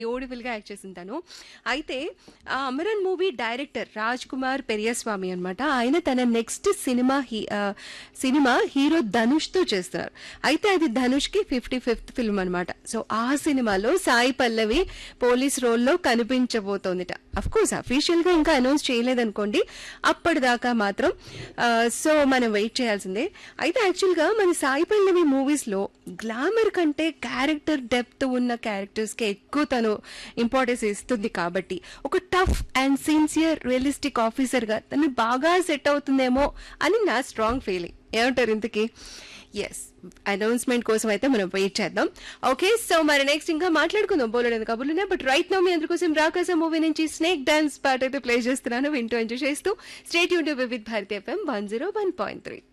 beautiful గా act చేసింది తను అయితే ఆ అమరన్ మూవీ డైరెక్టర్ రాజ్ కుమార్ పెరియస్వామి అన్నమాట ఆయన తన నెక్స్ట్ సినిమా హీ- ఆ, సినిమా హీరో ధనుష్ తో చేస్తున్నారు అయితే అది ధనుష్ కి ఫిఫ్టీ ఫిఫ్త్ ఫిల్మ్ అనమాట సో ఆ సినిమాలో సాయి పల్లవి పోలీస్ రోల్లో కనిపించబోతోందిట అఫ్ కోర్స్ అఫీషియల్ గా ఇంకా అనౌన్స్ చేయలేదనుకోండి అప్పటిదాకా మాత్రం ఆ, సో మనం వెయిట్ చేయాల్సిందే అయితే యాక్చువల్ గా మన సాయి పల్లవి మూవీస్ లో గ్లామర్ కంటే క్యారెక్టర్ డెప్త్ ఉన్న క్యారెక్టర్స్ కి ఎక్కువ తను ఇంపార్టెన్స్ ఇస్తుంది కాబట్టి ఒక tough and sincere realistic officer గా తను బాగా సెట్ అవుతుందేమో అని నా స్ట్రాంగ్ ఫీలింగ్ ఏమంటారు ఇంతకీ ఎస్ అనౌన్స్మెంట్ కోసం అయితే మనం వెయిట్ చేద్దాం ఓకే సో మరి నెక్స్ట్ ఇంకా మాట్లాడుకుందాం బోలెడు కబుర్లునే బట్ రైట్ నో మీ అందరికోసం రాకాస మూవీ నుంచి స్నేక్ డాన్స్ పార్ట్ అయితే ప్లే చేస్తున్నాను వింటూ ఎంజాయ్ చేస్తూ స్టేట్ యూట్యూబ్ with Bharati FM one zero one point three